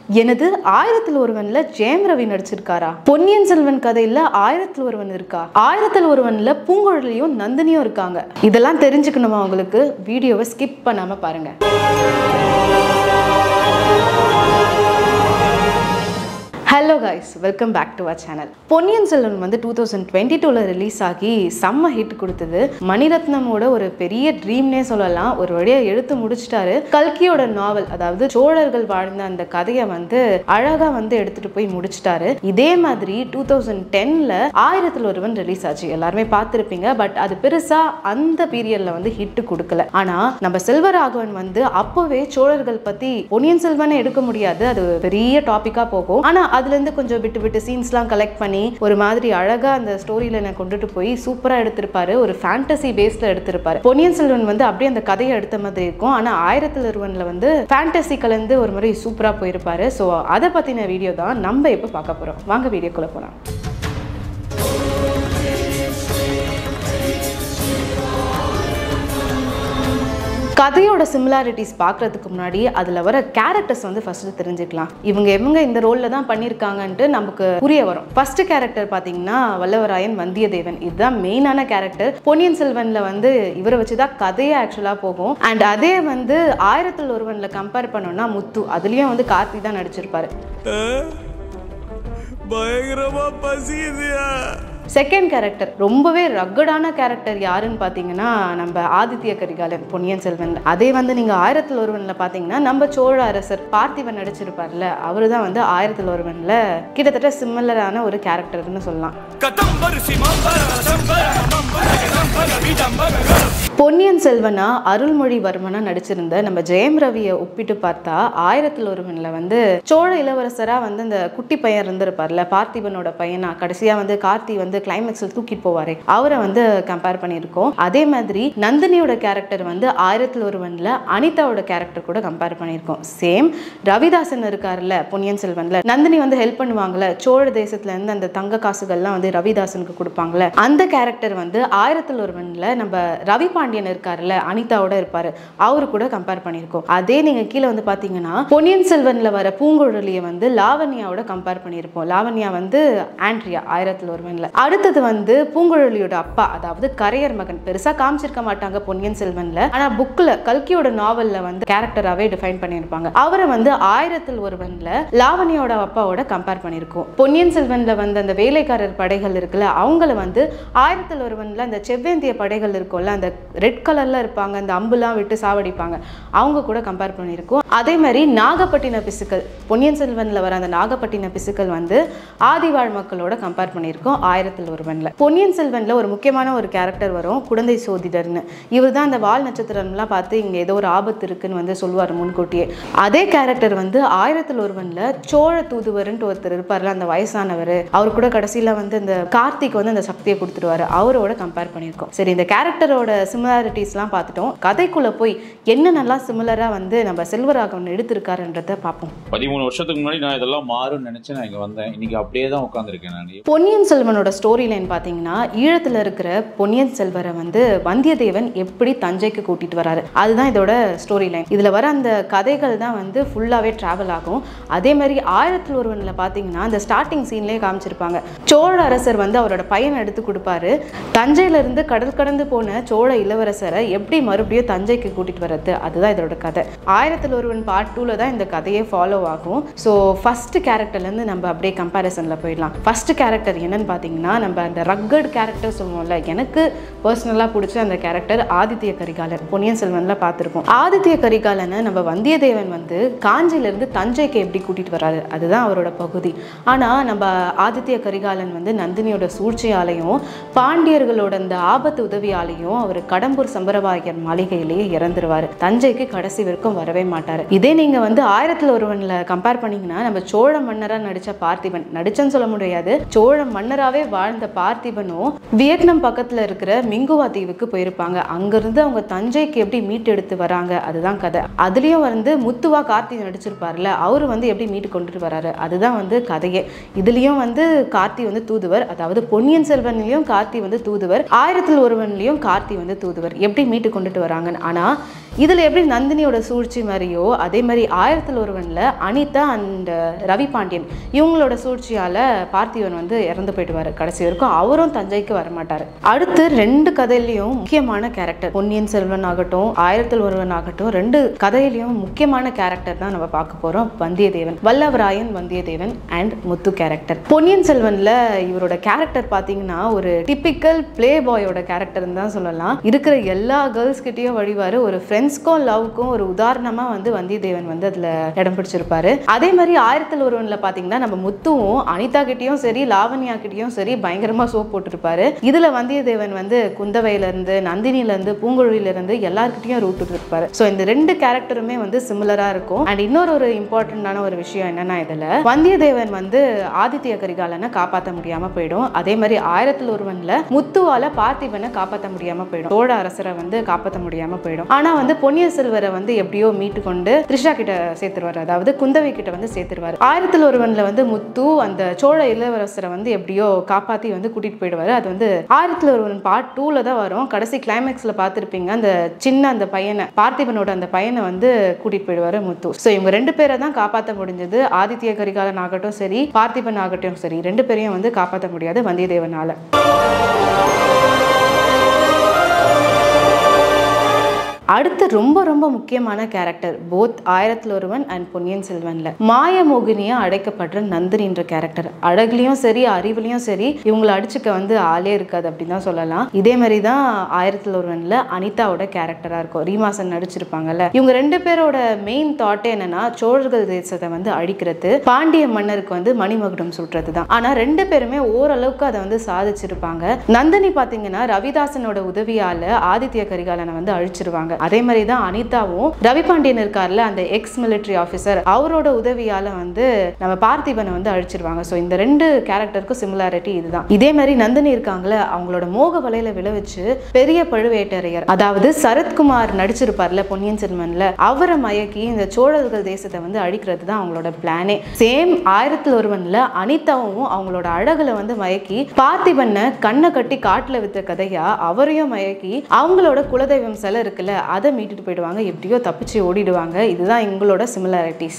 எனது ஆயிரத்தில் ஒருவன்ல ஜெயம் ரவி நடிச்சிருக்காரா பொன்னியின் செல்வன் கதையில ஆயிரத்தில் ஒருவன் இருக்கா ஆயிரத்தில் ஒருவன்ல பூங்குழலியும் நந்தினியும் இருக்காங்க இதெல்லாம் தெரிஞ்சுக்கணுமா உங்களுக்கு வீடியோவை ஸ்கிப் பண்ணாம பாருங்க hello guys welcome back to our channel Ponniyin Selvan வந்து டூ தௌசண்ட் டுவெண்ட்டி டூவில் ரிலீஸ் ஆகி செம்ம ஹிட் கொடுத்தது மணிரத்னமோட ஒரு பெரிய ட்ரீம்னே சொல்லலாம் ஒரு வழியாக எடுத்து முடிச்சிட்டாரு கல்கியோட நாவல் அதாவது சோழர்கள் வாழ்ந்த அந்த கதையை வந்து அழகாக வந்து எடுத்துட்டு போய் முடிச்சிட்டாரு இதே மாதிரி டூ தௌசண்ட் டென்னில் ஆயிரத்தில் ஒருவன் ரிலீஸ் ஆச்சு எல்லாருமே பார்த்துருப்பீங்க பட் அது பெருசாக அந்த பீரியடில் வந்து ஹிட் கொடுக்கல ஆனால் நம்ம செல்வராகவன் வந்து அப்போவே சோழர்கள் பற்றி பொன்னியின் செல்வனை எடுக்க முடியாது அது பெரிய டாப்பிக்காக போகும் ஆனால் அதுலேருந்து கொஞ்சம் விட்டு விட்டு சீன்ஸ்லாம் கலெக்ட் பண்ணி ஒரு மாதிரி அழகாக அந்த ஸ்டோரியில் என்னை கொண்டுட்டு போய் சூப்பராக எடுத்திருப்பாரு ஒரு ஃபேண்டசி பேஸில் எடுத்திருப்பாரு பொன்னியின் செல்வன் வந்து அப்படியே அந்த கதையை எடுத்த மாதிரி இருக்கும் ஆனால் ஆயிரத்தில் ஒருவனில் வந்து ஃபேண்டசி கலந்து ஒரு மாதிரி சூப்பராக போயிருப்பாரு ஸோ அதை பற்றின வீடியோ தான் நம்ம இப்போ பார்க்க போகிறோம் வாங்க வீடியோக்குள்ளே போகலாம் கதையோட சிமிலாரிட்டிஸ் பார்க்கறதுக்கு முன்னாடி அதில் வர கேரக்டர்ஸ் வந்து ஃபர்ஸ்ட் தெரிஞ்சுக்கலாம் இவங்க இவங்க இந்த ரோலில் தான் பண்ணியிருக்காங்கன்ட்டு நமக்கு புரிய வரும் ஃபர்ஸ்ட் கேரக்டர் பார்த்தீங்கன்னா வல்லவராயன் வந்தியத்தேவன் இதுதான் மெயினான கேரக்டர் பொன்னியின் செல்வனில் வந்து இவரை வச்சு தான் கதையே ஆக்சுவலாக போகும் அண்ட் அதே வந்து ஆயிரத்தில் ஒருவனில் கம்பேர் பண்ணோம்னா முத்து அதுலேயும் வந்து கார்த்தி தான் நடிச்சிருப்பாரு பயங்கரமா பசியுதுயா செகண்ட் கேரக்டர் ரொம்பவே ரக்கடான கேரக்டர் யாருன்னு பார்த்தீங்கன்னா நம்ம ஆதித்ய கரிகாலன் பொன்னியின் செல்வன் அதே வந்து நீங்கள் ஆயிரத்தில் ஒருவனில் பார்த்தீங்கன்னா நம்ம சோழ அரசர் பார்த்திபன் நடிச்சிருப்பார்ல அவரு தான் வந்து ஆயிரத்தில் ஒருவனில் கிட்டத்தட்ட சிமிலரான ஒரு கேரக்டர்னு சொல்லலாம் கதம்பர் சிமம்பர சம்பர மம்பர கதம்பர விடம்பர பொன்னியின் செல்வனா அருள்மொழிவர்மனா நடிச்சிருந்த நம்ம ஜெயம் ரவியை ஒப்பிட்டு பார்த்தா ஆயிரத்தில் ஒருவனில் வந்து சோழ இளவரசராக வந்து அந்த குட்டி பையன் இருந்திருப்பார்ல பார்த்திபனோட பையனா கடைசியாக வந்து கார்த்தி வந்து கிளைமேக்ஸில் தூக்கிட்டு போவாரே அவரை வந்து கம்பேர் பண்ணியிருக்கோம் அதே மாதிரி நந்தினியோட கேரக்டர் வந்து ஆயிரத்தில் ஒருவனில் அனிதாவோட கேரக்டர் கூட கம்பேர் பண்ணியிருக்கோம் சேம் ரவிதாசன் இருக்கார்ல பொன்னியின் செல்வன்ல நந்தினி வந்து ஹெல்ப் பண்ணுவாங்கல்ல சோழ தேசத்துல இருந்து அந்த தங்க காசுகள்லாம் வந்து ரவிதாசனுக்கு கொடுப்பாங்கல்ல அந்த கேரக்டர் வந்து ஆயிரத்தில் ஒருவன்ல நம்ம ரவி பாண்டியன் இருக்காருல்ல அனிதாவோட இருப்பாரு அவரு கூட கம்பேர் பண்ணியிருக்கோம் அதே நீங்க கீழே வந்து பாத்தீங்கன்னா பொன்னியின் செல்வன்ல வர பூங்குழலியை வந்து லாவண்யாவோட கம்பேர் பண்ணியிருப்போம் லாவண்யா வந்து ஆண்ட்ரியா ஆயிரத்தில் ஒருவன்ல அடுத்தது வந்து பூங்குழலியோட அப்பா அதாவது கரையர் மகன் பெருசா காமிச்சிருக்க மாட்டாங்க பொன்னியின் செல்வன்ல ஆனா புக்ல கல்கியோட நாவல்ல வந்து கேரக்டராகவே டிஃபைன் பண்ணியிருப்பாங்க அவரை வந்து ஆயிரத்தில் ஒருவன்ல லாவண்யோட அப்பாவோட கம்பேர் பண்ணியிருக்கோம் பொன்னியின் செல்வன்ல வந்து அந்த வேலைக்காரர் படைகள் இருக்குல்ல அவங்கள வந்து ஆயிரத்தில் ஒருவன்ல அந்த செவ்வேந்திய படைகள் இருக்கும்ல அந்த ரெட் கலர்ல இருப்பாங்க அந்த அம்புலாம் விட்டு சாவடிப்பாங்க அவங்க கூட கம்பேர் பண்ணியிருக்கோம் அதே மாதிரி நாகப்பட்டின பிசுக்கள் பொன்னியின் செல்வன்ல வர அந்த நாகப்பட்டின பிசுக்கள் வந்து ஆதிவாழ் மக்களோட கம்பேர் பண்ணியிருக்கோம் ஆயிரத்தில் ஒருவன்ல பொன்னியின் செல்வன்ல ஒரு முக்கியமான ஒரு கேரக்டர் வரும் குழந்தை சோதிடர்னு இவர் தான் அந்த வால் நட்சத்திரம்லாம் பார்த்து இங்க ஏதோ ஒரு ஆபத்து இருக்குன்னு வந்து சொல்லுவார் முன்கூட்டியே அதே கேரக்டர் வந்து ஆயிரத்தில் ஒருவன்ல சோழ தூதுவர்ன்ட்டு ஒருத்தர் இருப்பார்ல அந்த வயசானவர் அவர் கூட கடைசியில வந்து இந்த கார்த்திக் வந்து அந்த சக்தியை கொடுத்துருவாரு அவரோட கம்பேர் பண்ணியிருக்கோம் சரி இந்த கேரக்டரோட சிமிலாரிட்டிஸ்லாம் பார்த்துட்டோம் கதைக்குள்ள போய் என்னென்னலாம் சிமிலரா வந்து நம்ம செல்வராகவன் எடுத்திருக்காருன்றத பார்ப்போம் பதிமூணு வருஷத்துக்கு முன்னாடி நான் இதெல்லாம் மாறும்னு நினைச்சு நான் இங்க வந்தேன் இன்னைக்கு அப்படியே தான் உட்காந்துருக்கேன் நான் பொன்னியின் செல்வனோட ஸ்டோரி லைன் பார்த்தீங்கன்னா ஈழத்தில் இருக்கிற பொன்னியின் செல்வரை வந்து வந்தியத்தேவன் எப்படி தஞ்சைக்கு கூட்டிட்டு வராரு அதுதான் இதோட ஸ்டோரி லைன் இதில் வர அந்த கதைகள் தான் வந்து ஃபுல்லாகவே ட்ராவல் ஆகும் அதே மாதிரி ஆயிரத்தில் ஒருவனில் பார்த்தீங்கன்னா அந்த ஸ்டார்டிங் சீன்லேயே காமிச்சிருப்பாங்க சோழ அரசர் வந்து அவரோட பையனை எடுத்து கொடுப்பாரு தஞ்சையிலிருந்து கடல் கடந்து போன சோழ இளவரசரை எப்படி மறுபடியும் தஞ்சைக்கு கூட்டிட்டு வர்றது அதுதான் இதோட கதை ஆயிரத்தில் ஒருவன் பார்ட் டூவில் தான் இந்த கதையே ஃபாலோ ஆகும் ஸோ ஃபர்ஸ்ட் கேரக்டர்லேருந்து நம்ம அப்படியே கம்பேரிசனில் போயிடலாம் ஃபர்ஸ்ட் கேரக்டர் என்னன்னு பார்த்தீங்கன்னா நம்ம அந்த ரக்கட் கேரக்டர் சொல்லுவோம்ல எனக்கு பர்சனலாக பிடிச்ச அந்த கேரக்டர் ஆதித்ய கரிகாலன் பொன்னியின் செல்வனில் பார்த்துருப்போம் ஆதித்ய கரிகாலனை நம்ம வந்தியத்தேவன் வந்து காஞ்சியிலேருந்து தஞ்சைக்கு எப்படி கூட்டிகிட்டு வராரு அதுதான் அவரோட பகுதி ஆனால் நம்ம ஆதித்ய கரிகாலன் வந்து நந்தினியோட சூழ்ச்சியாலையும் பாண்டியர்களோட அந்த ஆபத்து உதவியாலையும் அவர் கடம்பூர் சம்பரவாயர் மாளிகையிலேயே இறந்துருவார் தஞ்சைக்கு கடைசி வரைக்கும் வரவே மாட்டார் இதே நீங்கள் வந்து ஆயிரத்தில் ஒருவனில் கம்பேர் பண்ணீங்கன்னா நம்ம சோழ மன்னராக நடித்த பார்த்திபன் நடிச்சேன்னு சொல்ல முடியாது சோழ மன்னராகவே வாழ்ந்த பார்த்திபனும் வியட்நாம் பக்கத்தில் இருக்கிற மிங்குவா தீவுக்கு போயிருப்பாங்க அங்கிருந்து அவங்க தஞ்சைக்கு எப்படி மீட்டெடுத்து வராங்க அதுதான் கதை அதுலேயும் வந்து முத்துவா கார்த்தி நடிச்சிருப்பார்ல அவர் வந்து எப்படி மீட்டு கொண்டுட்டு வராரு அதுதான் வந்து கதையே இதுலேயும் வந்து கார்த்தி வந்து தூதுவர் அதாவது பொன்னியின் செல்வன்லையும் கார்த்தி வந்து தூதுவர் ஆயிரத்தில் ஒருவன்லையும் கார்த்தி வந்து தூதுவர் எப்படி மீட்டு கொண்டுட்டு வராங்கன்னு ஆனால் இதுல எப்படி நந்தினியோட சூழ்ச்சி மாதிரியோ அதே மாதிரி ஆயிரத்தில் ஒருவன்ல அனிதா அண்ட் ரவி பாண்டியன் இவங்களோட சூழ்ச்சியால பார்த்திபன் வந்து இறந்து போயிடுவாரு கடைசி வரைக்கும் அவரும் தஞ்சைக்கு வரமாட்டாரு அடுத்து ரெண்டு கதையிலையும் முக்கியமான கேரக்டர் பொன்னியின் செல்வன் ஆகட்டும் ஆயிரத்தில் ஒருவன் ஆகட்டும் ரெண்டு கதையிலையும் முக்கியமான கேரக்டர் தான் நம்ம பார்க்க போறோம் வந்தியத்தேவன் வல்லவராயன் வந்தியத்தேவன் அண்ட் முத்து கேரக்டர் பொன்னியின் செல்வன்ல இவரோட கேரக்டர் பாத்தீங்கன்னா ஒரு டிப்பிக்கல் பிளே பாயோட கேரக்டர்னு தான் சொல்லலாம் இருக்கிற எல்லா கேர்ள்ஸ் கிட்டயும் வழிவாரு ஒரு ஃப்ரெண்ட்ஸ்க்கும் லவ்க்கும் ஒரு உதாரணமா வந்து வந்தியத்தேவன் வந்து அதுல இடம் பிடிச்சிருப்பாரு அதே மாதிரி ஆயிரத்தில் ஒருவன்ல பாத்தீங்கன்னா நம்ம முத்துவும் அனிதா கிட்டயும் சரி லாவண்யா கிட்டயும் சரி பயங்கரமா சோப் போட்டிருப்பாரு இதுல வந்தியத்தேவன் வந்து குந்தவையில இருந்து நந்தினில இருந்து பூங்குழலில இருந்து எல்லார்கிட்டயும் ரூட் இருப்பாரு ஸோ இந்த ரெண்டு கேரக்டருமே வந்து சிமிலரா இருக்கும் அண்ட் இன்னொரு ஒரு இம்பார்ட்டன்டான ஒரு விஷயம் என்னன்னா இதுல வந்தியத்தேவன் வந்து ஆதித்ய கரிகாலனை காப்பாற்ற முடியாம போயிடும் அதே மாதிரி ஆயிரத்தில் ஒருவன்ல முத்துவால பார்த்திபனை காப்பாற்ற முடியாம போயிடும் சோழ அரசரை வந்து காப்பாற்ற முடியாம போயிடும் ஆனா வந்து பொன்னியின் செல்வரை வந்து எப்படியோ மீட்டு கொண்டு த்ரிஷா கிட்ட சேர்த்துருவாரு அதாவது குந்தவை கிட்ட வந்து சேர்த்துருவாரு ஆயிரத்தில் ஒருவன்ல வந்து முத்து அந்த சோழ இளவரசரை வந்து எப்படியோ காப்பாத்தி வந்து கூட்டிட்டு போயிடுவாரு அது வந்து ஆயிரத்தில் ஒருவன் பார்ட் டூல தான் வரும் கடைசி கிளைமேக்ஸ்ல பார்த்திருப்பீங்க அந்த சின்ன அந்த பையனை பார்த்திபனோட அந்த பையனை வந்து கூட்டிட்டு போயிடுவாரு முத்து ஸோ இவங்க ரெண்டு பேரை தான் காப்பாற்ற முடிஞ்சது ஆதித்ய கரிகாலன் ஆகட்டும் சரி பார்த்திபன் ஆகட்டும் சரி ரெண்டு பேரையும் வந்து காப்பாற்ற முடியாது வந்தியத்தேவனால அடுத்து ரொம்ப ரொம்ப முக்கியமான கேரக்டர் போத் ஆயிரத்தில் ஒருவன் அண்ட் பொன்னியின் செல்வன்ல மாயமோகினியா அடைக்கப்படுற நந்தினின்ற கேரக்டர் அழகுலையும் சரி அறிவுலையும் சரி இவங்களை அடிச்சுக்க வந்து ஆளே இருக்காது அப்படின்னு தான் சொல்லலாம் இதே மாதிரி தான் ஆயிரத்தில் ஒருவன்ல அனிதாவோட கேரக்டரா இருக்கும் ரீமாசன் நடிச்சிருப்பாங்கல்ல இவங்க ரெண்டு பேரோட மெயின் தாட்டே என்னன்னா சோழர்கள் தேசத்தை வந்து அழிக்கிறது பாண்டிய மன்னருக்கு வந்து மணிமகுடம் சுட்டுறது தான் ஆனா ரெண்டு பேருமே ஓரளவுக்கு அதை வந்து சாதிச்சிருப்பாங்க நந்தினி பாத்தீங்கன்னா ரவிதாசனோட உதவியால ஆதித்ய கரிகாலனை வந்து அழிச்சிருவாங்க அதே மாதிரி தான் அனிதாவும் ரவி பாண்டியன் இருக்கார்ல அந்த எக்ஸ் மிலிட்டரி ஆஃபீஸர் அவரோட உதவியால வந்து நம்ம பார்த்திபனை வந்து அழிச்சிருவாங்க ஸோ இந்த ரெண்டு கேரக்டருக்கும் சிமிலாரிட்டி இதுதான் இதே மாதிரி நந்தினி இருக்காங்களே அவங்களோட மோக வலையில விளைவிச்சு பெரிய பழுவேட்டரையர் அதாவது சரத்குமார் நடிச்சிருப்பார்ல பொன்னியின் செல்வன்ல அவரை மயக்கி இந்த சோழர்கள் தேசத்தை வந்து அழிக்கிறது தான் அவங்களோட பிளானே சேம் ஆயிரத்தில் ஒருவன்ல அனிதாவும் அவங்களோட அழகுல வந்து மயக்கி பார்த்திபனை கண்ணை கட்டி காட்டுல வித்த கதையா அவரையும் மயக்கி அவங்களோட குலதெய்வம் சிலை இருக்குல்ல அதை மீட்டுட்டு போயிடுவாங்க எப்படியோ தப்பிச்சு ஓடிடுவாங்க இதுதான் எங்களோட சிமிலாரிட்டிஸ்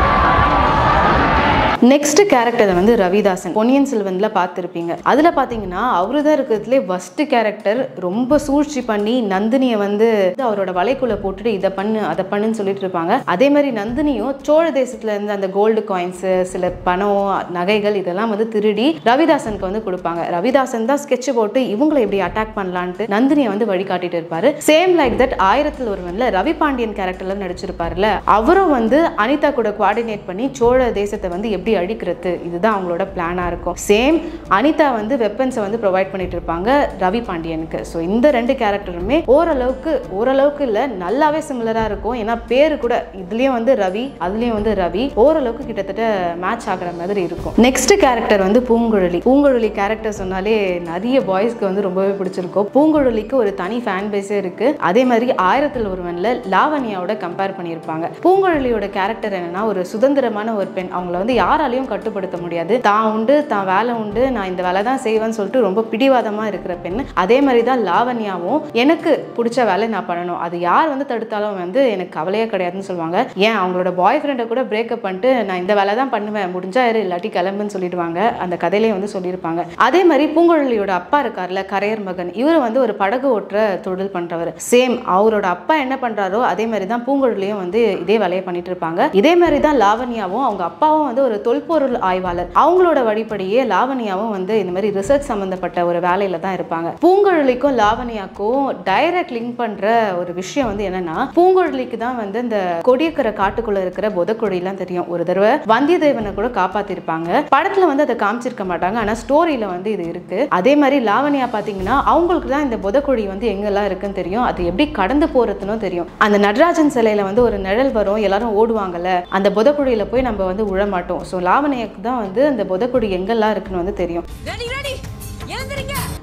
நெக்ஸ்ட் கேரக்டர் வந்து ரவிதாசன் பொன்னியின் செல்வன்ல பார்த்துருப்பீங்க அதுல பாத்தீங்கன்னா அவரு தான் இருக்கிறதுலே ஃபர்ஸ்ட் கேரக்டர் ரொம்ப சூழ்ச்சி பண்ணி நந்தினியை வந்து அவரோட வலைக்குள்ள போட்டுட்டு இதை பண்ணு அதை பண்ணுன்னு சொல்லிட்டு இருப்பாங்க அதே மாதிரி நந்தினியும் சோழ தேசத்துல இருந்து அந்த கோல்டு காயின்ஸ் சில பணம் நகைகள் இதெல்லாம் வந்து திருடி ரவிதாசனுக்கு வந்து கொடுப்பாங்க ரவிதாசன் தான் ஸ்கெட்ச் போட்டு இவங்களை எப்படி அட்டாக் பண்ணலான்ட்டு நந்தினியை வந்து வழிகாட்டிட்டு இருப்பாரு சேம் லைக் தட் ஆயிரத்தில் ஒருவன்ல ரவி பாண்டியன் கேரக்டர்ல நடிச்சிருப்பாருல அவரும் வந்து அனிதா கூட கோஆர்டினேட் பண்ணி சோழ தேசத்தை வந்து எப்படி அழிக்கிறது இதுதான் அவங்களோட பிளானா இருக்கும் சேம் அனிதா வந்து வெப்பன்ஸை வந்து ப்ரொவைட் பண்ணிட்டு இருப்பாங்க ரவி பாண்டியனுக்கு ஸோ இந்த ரெண்டு கேரக்டருமே ஓரளவுக்கு ஓரளவுக்கு இல்ல நல்லாவே சிமிலரா இருக்கும் ஏன்னா பேரு கூட இதுலயும் வந்து ரவி அதுலயும் வந்து ரவி ஓரளவுக்கு கிட்டத்தட்ட மேட்ச் ஆகுற மாதிரி இருக்கும் நெக்ஸ்ட் கேரக்டர் வந்து பூங்குழலி பூங்குழலி கேரக்டர் சொன்னாலே நிறைய பாய்ஸ்க்கு வந்து ரொம்பவே பிடிச்சிருக்கும் பூங்குழலிக்கு ஒரு தனி ஃபேன் பேஸே இருக்கு அதே மாதிரி ஆயிரத்தில் ஒருவன்ல லாவண்யாவோட கம்பேர் பண்ணியிருப்பாங்க பூங்குழலியோட கேரக்டர் என்னன்னா ஒரு சுதந்திரமான ஒரு பெண் அவங்கள வந்து யாராலையும் கட்டுப்படுத்த முடியாது தான் உண்டு தான் வேலை உண்டு நான் இந்த வேலை தான் செய்வேன்னு சொல்லிட்டு ரொம்ப பிடிவாதமா இருக்கிற பெண் அதே மாதிரி தான் லாவண்யாவும் எனக்கு பிடிச்ச வேலையை நான் பண்ணணும் அது யார் வந்து தடுத்தாலும் வந்து எனக்கு கவலையே கிடையாதுன்னு சொல்லுவாங்க ஏன் அவங்களோட பாய் ஃப்ரெண்டை கூட பிரேக்கப் பண்ணிட்டு நான் இந்த வேலை தான் பண்ணுவேன் முடிஞ்சா இரு இல்லாட்டி கிளம்புன்னு சொல்லிடுவாங்க அந்த கதையிலே வந்து சொல்லியிருப்பாங்க அதே மாதிரி பூங்குழலியோட அப்பா இருக்கார்ல கரையர் மகன் இவர் வந்து ஒரு படகு ஓட்டுற தொழில் பண்றவர் சேம் அவரோட அப்பா என்ன பண்றாரோ அதே மாதிரி தான் பூங்குழலியும் வந்து இதே வேலையை பண்ணிட்டு இருப்பாங்க இதே மாதிரி தான் லாவண்யாவும் அவங்க அப்பாவும் வந்து ஒரு தொல்பொருள் ஆய்வாளர் அவங்களோட வழிப்படியே லாவண்யாவும் வந்து இந்த மாதிரி ரிசர்ச் சம்பந்தப்பட்ட ஒரு வேலையில தான் இருப்பாங்க பூங்குழலிக்கும் லாவண்யாக்கும் டைரக்ட் லிங்க் பண்ற ஒரு விஷயம் வந்து என்னன்னா பூங்குழலிக்கு தான் வந்து இந்த கொடியக்கரை காட்டுக்குள்ள இருக்கிற புதக்குழிலாம் தெரியும் ஒரு தடவை வந்தியத்தேவனை கூட காப்பாத்திருப்பாங்க படத்துல வந்து அதை காமிச்சிருக்க மாட்டாங்க ஆனா ஸ்டோரியில வந்து இது இருக்கு அதே மாதிரி லாவண்யா பாத்தீங்கன்னா அவங்களுக்கு தான் இந்த புதக்குழி வந்து எங்கெல்லாம் இருக்குன்னு தெரியும் அது எப்படி கடந்து போறதுன்னு தெரியும் அந்த நடராஜன் சிலையில வந்து ஒரு நிழல் வரும் எல்லாரும் ஓடுவாங்கல்ல அந்த புதக்குழியில போய் நம்ம வந்து உழ மாட்டோம் ஸோ லாவண்யாக்கு தான் வந்து அந்த புதக்குழி எங்கெல்லாம் இருக்குன்னு வந்து தெரியும் ரெடி ரெடி எழுந்திருங்க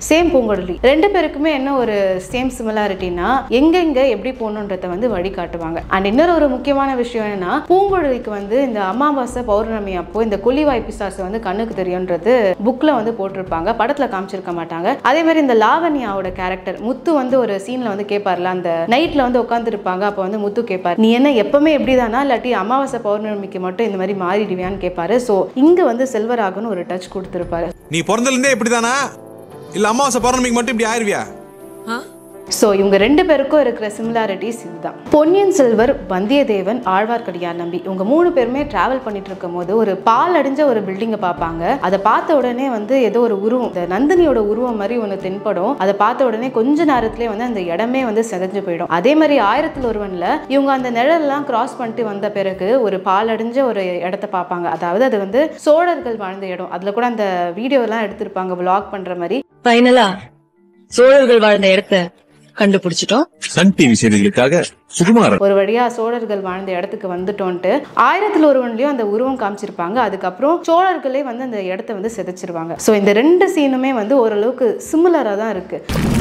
சேம் பூங்குழலி ரெண்டு பேருக்குமே என்ன ஒரு சேம் சிமிலாரிட்டினா எங்கெங்க எப்படி போகணுன்றத வந்து வழிகாட்டுவாங்க அண்ட் இன்னொரு ஒரு முக்கியமான விஷயம் என்னன்னா பூங்குழலிக்கு வந்து இந்த அமாவாசை பௌர்ணமி அப்போ இந்த கொல்லிவாய் பிசாசு வந்து கண்ணுக்கு தெரியுன்றது புக்ல வந்து போட்டிருப்பாங்க படத்துல காமிச்சிருக்க மாட்டாங்க அதே மாதிரி இந்த லாவண்யாவோட கேரக்டர் முத்து வந்து ஒரு சீன்ல வந்து கேட்பார்ல அந்த நைட்ல வந்து உட்காந்துருப்பாங்க அப்போ வந்து முத்து கேட்பார் நீ என்ன எப்பவுமே எப்படிதானா இல்லாட்டி அமாவாசை பௌர்ணமிக்கு மட்டும் இந்த மாதிரி மாறிடுவியான்னு கேட்பாரு ஸோ இங்க வந்து செல்வராகவன் ஒரு டச் கொடுத்துருப்பாரு நீ பிறந்ததுலேருந்தே இப்படிதானா இல்ல அமாவாசை பௌர்ணமிக்கு மட்டும் இப்படி ஆயிருவியா ஸோ இவங்க ரெண்டு பேருக்கும் இருக்கிற சிமிலாரிட்டிஸ் இதுதான் பொன்னியின் செல்வர் வந்தியத்தேவன் ஆழ்வார்க்கடியார் நம்பி இவங்க மூணு பேருமே டிராவல் பண்ணிட்டு இருக்கும் போது ஒரு பால் அடிஞ்ச ஒரு பில்டிங்கை பார்ப்பாங்க அதை பார்த்த உடனே வந்து ஏதோ ஒரு உருவம் இந்த நந்தினியோட உருவம் மாதிரி ஒன்று தென்படும் அதை பார்த்த உடனே கொஞ்ச நேரத்திலே வந்து அந்த இடமே வந்து செதஞ்சு போயிடும் அதே மாதிரி ஆயிரத்தில் ஒருவன்ல இவங்க அந்த நிழல்லாம் கிராஸ் பண்ணிட்டு வந்த பிறகு ஒரு பால் அடிஞ்ச ஒரு இடத்த பார்ப்பாங்க அதாவது அது வந்து சோழர்கள் வாழ்ந்த இடம் அதில் கூட அந்த வீடியோலாம் எடுத்திருப்பாங்க vlog பண்ற மாதிரி ஃபைனலா சோழர்கள் வாழ்ந்த இடத்த கண்டுபிடிச்சிட்டோம் சன் டிவி செய்திகளுக்காக சுகுமாரன் ஒரு வழியா சோழர்கள் வாழ்ந்த இடத்துக்கு வந்துட்டோன்ட்டு ஆயிரத்தில் ஒருவன்லயும் அந்த உருவம் காமிச்சிருப்பாங்க அதுக்கப்புறம் சோழர்களே வந்து அந்த இடத்த வந்து சிதைச்சிருவாங்க ஸோ இந்த ரெண்டு சீனுமே வந்து ஓரளவுக்கு சிமிலராக தான் இருக்கு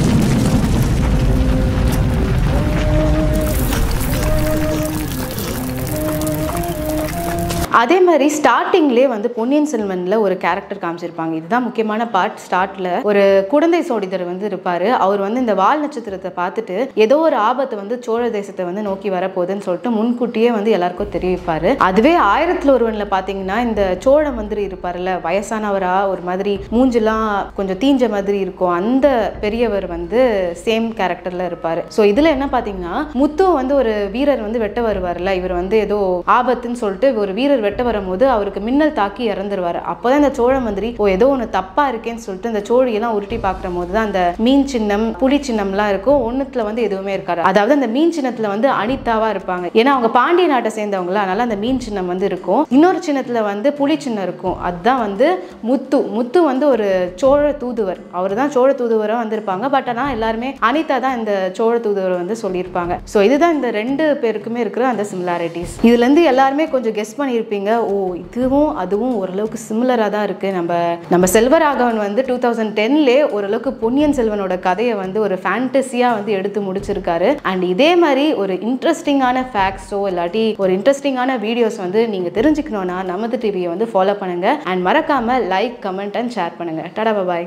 அதே மாதிரி ஸ்டார்டிங்லேயே வந்து பொன்னியின் செல்வன்ல ஒரு கேரக்டர் காமிச்சிருப்பாங்க இதுதான் முக்கியமான பார்ட் ஸ்டார்ட்ல ஒரு குழந்தை சோடிதர் வந்து இருப்பாரு அவர் வந்து இந்த வால் நட்சத்திரத்தை பார்த்துட்டு ஏதோ ஒரு ஆபத்து வந்து சோழ தேசத்தை வந்து நோக்கி வரப்போகுதுன்னு சொல்லிட்டு முன்கூட்டியே வந்து எல்லாருக்கும் தெரிவிப்பாரு அதுவே ஆயிரத்துல ஒருவன்ல பாத்தீங்கன்னா இந்த சோழ மந்திரி இருப்பாருல்ல வயசானவரா ஒரு மாதிரி மூஞ்செல்லாம் கொஞ்சம் தீஞ்ச மாதிரி இருக்கும் அந்த பெரியவர் வந்து சேம் கேரக்டர்ல இருப்பாரு ஸோ இதுல என்ன பாத்தீங்கன்னா முத்து வந்து ஒரு வீரர் வந்து வெட்ட வருவார்ல இவர் வந்து ஏதோ ஆபத்துன்னு சொல்லிட்டு ஒரு வீரர் வெட்ட வரும்போது அவருக்கு மின்னல் தாக்கி இறந்துருவாரு அப்போதான் இந்த சோழ மந்திரி ஓ ஏதோ ஒன்று தப்பா இருக்கேன்னு சொல்லிட்டு இந்த சோழியெல்லாம் உருட்டி பார்க்குற போது தான் அந்த மீன் சின்னம் புலி சின்னம்லாம் இருக்கும் ஒன்றுத்துல வந்து எதுவுமே இருக்காது அதாவது அந்த மீன் சின்னத்துல வந்து அனிதாவா இருப்பாங்க ஏன்னா அவங்க பாண்டிய நாட்டை சேர்ந்தவங்கள அதனால அந்த மீன் சின்னம் வந்து இருக்கும் இன்னொரு சின்னத்துல வந்து புலி சின்னம் இருக்கும் அதுதான் வந்து முத்து முத்து வந்து ஒரு சோழ தூதுவர் அவர் தான் சோழ தூதுவராக வந்திருப்பாங்க பட் ஆனால் எல்லாருமே அனிதா தான் இந்த சோழ தூதுவர் வந்து சொல்லியிருப்பாங்க ஸோ இதுதான் இந்த ரெண்டு பேருக்குமே இருக்கிற அந்த சிமிலாரிட்டிஸ் இதுலேருந்து எல்லாருமே கொஞ்சம் கெஸ் பண்ணியிருப்பீங்க ஓ இதுவும் அதுவும் ஓரளவுக்கு சிமிலராக தான் இருக்குது நம்ம நம்ம செல்வராகவன் வந்து டூ தௌசண்ட் டென்லே ஓரளவுக்கு பொன்னியின் செல்வனோட கதையை வந்து ஒரு ஃபேண்டசியாக வந்து எடுத்து முடிச்சிருக்காரு அண்ட் இதே மாதிரி ஒரு இன்ட்ரெஸ்டிங்கான ஃபேக்ட்ஸோ இல்லாட்டி ஒரு இன்ட்ரெஸ்டிங்கான வீடியோஸ் வந்து நீங்கள் தெரிஞ்சுக்கணுன்னா நமது டிவியை வந்து ஃபாலோ பண்ணுங்க அண்ட் மறக்காம லைக் கமெண்ட் அண்ட் ஷேர் பண்ணுங்க டடா பாய்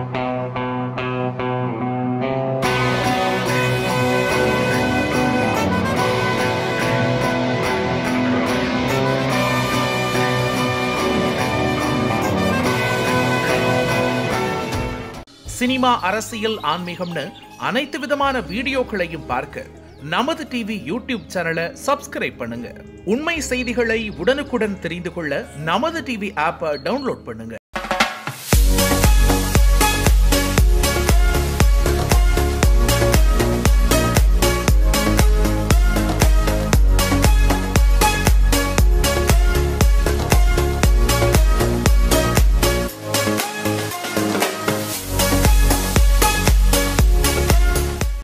சினிமா அரசியல் ஆன்மீகம்னு அனைத்து விதமான வீடியோக்களையும் பார்க்க நமது டிவி யூடியூப் சேனலை சப்ஸ்கிரைப் பண்ணுங்க உண்மை செய்திகளை உடனுக்குடன் தெரிந்து கொள்ள நமது டிவி ஆப்பை டவுன்லோட் பண்ணுங்க